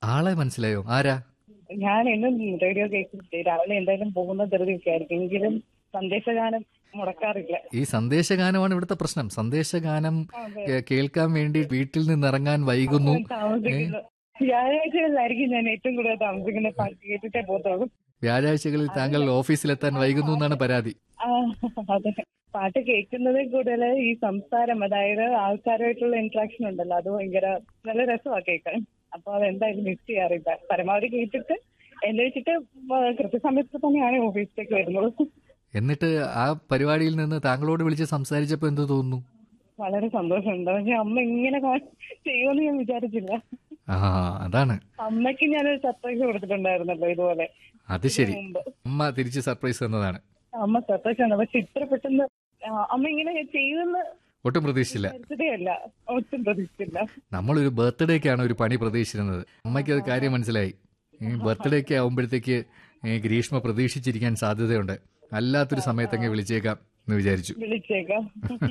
ആളെ മനസ്സിലായോ ആരാ ഞാൻ എന്നും റേഡിയോ കേൾക്കുന്നുണ്ട് രാവിലെ എന്തായാലും പോകുന്ന ധൃതിയൊക്കെ ആയിരിക്കും എങ്കിലും സന്ദേശഗാനം മുടക്കാറില്ല ഈ സന്ദേശഗാനമാണ് ഇവിടുത്തെ പ്രശ്നം സന്ദേശഗാനം അതെ. കേ- കേൾക്കാൻ വേണ്ടി വീട്ടിൽ നിന്ന് ഇറങ്ങാൻ വൈകുന്നു താമസിക്കുന്നു വ്യാഴാഴ്ചകളിലായിരിക്കും ഞാൻ ഏറ്റവും കൂടുതൽ താമസിക്കുന്ന പാട്ട് കേട്ടിട്ടേ പോകത്തുള്ളൂ വ്യാഴാഴ്ചകളിൽ താങ്കൾ ഓഫീസിലെത്താൻ വൈകുന്നു എന്നാണ് പരാതി ആ, അതെ പാട്ട് കേൾക്കുന്നതിൽ കൂടുതൽ ഈ സംസാരം അതായത് ആൾക്കാരുമായിട്ടുള്ള ഇന്ററാക്ഷൻ ഉണ്ടല്ലോ അത് ഭയങ്കര നല്ല രസമാണ് കേൾക്കാൻ അപ്പൊ അതെന്തായാലും മിസ് ചെയ്യാറില്ല പരമാവധി കേട്ടിട്ട് എന്നെ വെച്ചിട്ട് കൃത്യസമയത്ത് തന്നെയാണ് ഓഫീസിലേക്ക് വരുന്നത് എന്നിട്ട് ആ പരിപാടിയിൽ നിന്ന് താങ്കളോട് വിളിച്ച് സംസാരിച്ചപ്പോ എന്ത് തോന്നുന്നു വളരെ സന്തോഷമുണ്ട് പക്ഷെ അമ്മ ഇങ്ങനെ കാ- ചെയ്യുമെന്ന് ഞാൻ വിചാരിച്ചില്ല ആ അതാണ് അമ്മയ്ക്ക് ഞാനൊരു സർപ്രൈസ് കൊടുത്തിട്ടുണ്ടായിരുന്നല്ലോ ഇതുപോലെ അത് ശരി മുമ്പ് അമ്മ തിരിച്ച് സർപ്രൈസ് തന്നതാണ് അമ്മ സർപ്രൈസ് ആണ് പക്ഷെ ഇത്ര പെട്ടെന്ന് ആ, അമ്മ ഇങ്ങനെ ചെയ്യുമെന്ന് ഒട്ടും പ്രതീക്ഷിച്ചില്ല വിചാരിച്ചതേ അല്ല ഒട്ടും പ്രതീക്ഷിച്ചില്ല നമ്മളൊരു ബർത്ത്ഡേക്കാണ് ഒരു പണി പ്രതീക്ഷിച്ചിരുന്നത് അമ്മയ്ക്ക് അത് കാര്യം മനസ്സിലായി ഈ ബർത്ത്ഡേക്ക് ആവുമ്പോഴത്തേക്ക് ഈ ഗ്രീഷ്മ പ്രതീക്ഷിച്ചിരിക്കാൻ സാധ്യതയുണ്ട് അല്ലാത്തൊരു സമയത്തൊക്കെ വിളിച്ചേക്കാം എന്ന് വിചാരിച്ചു വിളിച്ചേക്കാം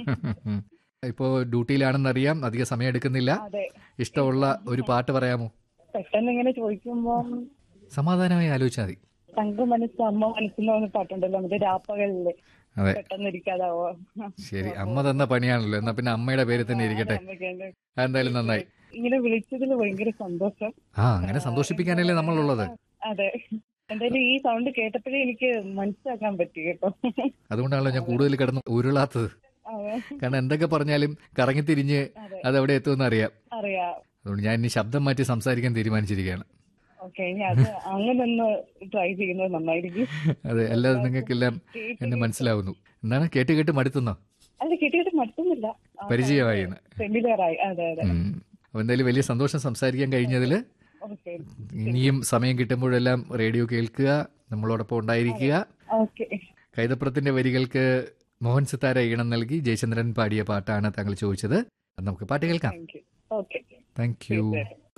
ഇപ്പോ ഡ്യൂട്ടിയിലാണെന്നറിയാം അധിക സമയം എടുക്കുന്നില്ല അതെ ഇഷ്ടമുള്ള ഒരു പാട്ട് പറയാമോ പെട്ടെന്ന് ഇങ്ങനെ ചോദിക്കുമ്പോ സമാധാനമായി ആലോചിച്ചാൽ മതി തങ്ക മനസ്സ് അമ്മ മനസ്സെന്ന് പറഞ്ഞ പാട്ടുണ്ടല്ലോ നമുക്ക് രാപ്പകലില് അതെ പെട്ടെന്ന് ഇരിക്കാതാവോ ശരി അമ്മ തന്ന പണിയാണല്ലോ എന്നാ പിന്നെ അമ്മയുടെ പേര് തന്നെ ഇരിക്കട്ടെ അമ്മയ്ക്ക് അതെന്തായാലും നന്നായി ഇങ്ങനെ വിളിച്ചതിൽ ഭയങ്കര സന്തോഷം ആ അങ്ങനെ സന്തോഷിപ്പിക്കാനല്ലേ നമ്മളുള്ളത് അതെ എന്തായാലും ഈ സൗണ്ട് കേട്ടപ്പോഴേ എനിക്ക് മനസ്സിലാക്കാൻ പറ്റി കേട്ടോ അതുകൊണ്ടാണല്ലോ ഞാൻ കൂടുതൽ കിടന്ന് ഉരുളാത്തത് അതെ കാരണം എന്തൊക്കെ പറഞ്ഞാലും കറങ്ങിത്തിരിഞ്ഞ് അതെ അത് എവിടെ എത്തുമെന്ന് അറിയാം അറിയാം അതുകൊണ്ട് ഞാൻ ഇനി ശബ്ദം മാറ്റി സംസാരിക്കാൻ തീരുമാനിച്ചിരിക്കുകയാണ് ഓക്കെ ഇനി അത് അങ്ങനെ ഒന്ന് ട്രൈ ചെയ്യുന്നത് നന്നായിരിക്കും അതെ അല്ലാതെ നിങ്ങൾക്കെല്ലാം എന്നെ മനസ്സിലാവുന്നു എന്താണ് കേട്ട് കേട്ട് മടുത്തുന്നോ അത് കിട്ടിയിട്ട് മറ്റുന്നില്ല പരിചയമായി എന്ന് ഫെമിലിയർ ആയി അതെ അതെ ഉം. അപ്പൊ എന്തായാലും വലിയ സന്തോഷം സംസാരിക്കാൻ കഴിഞ്ഞതിൽ ഓക്കെ ഇനിയും സമയം കിട്ടുമ്പോഴെല്ലാം റേഡിയോ കേൾക്കുക നമ്മളോടൊപ്പം ഉണ്ടായിരിക്കുക ഓക്കെ കൈതപ്രത്തിന്റെ വരികൾക്ക് മോഹൻ സിത്താര ഈണം നൽകി ജയചന്ദ്രൻ പാടിയ പാട്ടാണ് താങ്കൾ ചോദിച്ചത് അത് നമുക്ക് പാട്ട് കേൾക്കാം thank you okay thank you തീർച്ചയായിട്ടും